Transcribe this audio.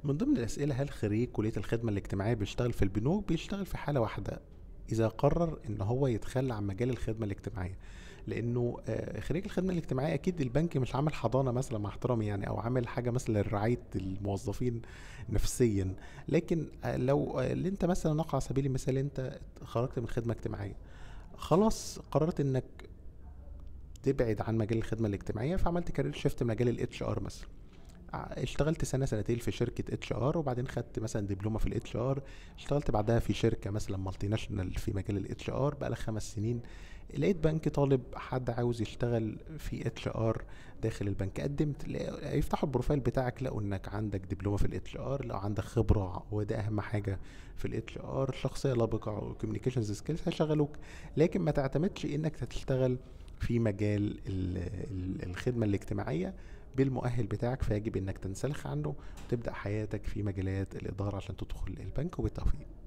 من ضمن الأسئلة هل خريج كلية الخدمة الاجتماعية بيشتغل في البنوك بيشتغل في حالة واحدة إذا قرر إن هو يتخلى عن مجال الخدمة الاجتماعية لأنه آه، خريج الخدمة الاجتماعية أكيد البنك مش عامل حضانة مثلا مع احترامي يعني أو عامل حاجة مثلا لرعاية الموظفين نفسيا لكن آه، لو آه، اللي أنت مثلا نقع على سبيل المثال أنت خرجت من خدمة اجتماعية خلاص قررت إنك تبعد عن مجال الخدمة الاجتماعية فعملت كارير شيفت مجال الاتش ار مثلا اشتغلت سنه سنتين في شركه اتش ار وبعدين خدت مثلا دبلومه في الاتش ار اشتغلت بعدها في شركه مثلا مالتي ناشونال في مجال الاتش ار بقى خمس سنين لقيت بنك طالب حد عاوز يشتغل في اتش ار داخل البنك قدمت يفتحوا البروفايل بتاعك لقوا انك عندك دبلومه في الاتش ار لو عندك خبره وده اهم حاجه في الاتش ار شخصيه لبقه وكوميونيكيشنز سكيلز هيشغلوك لكن ما تعتمدش انك هتشتغل في مجال الخدمه الاجتماعيه بالمؤهل بتاعك فيجب انك تنسلخ عنه وتبدا حياتك في مجالات الاداره عشان تدخل البنك وبالتوفيق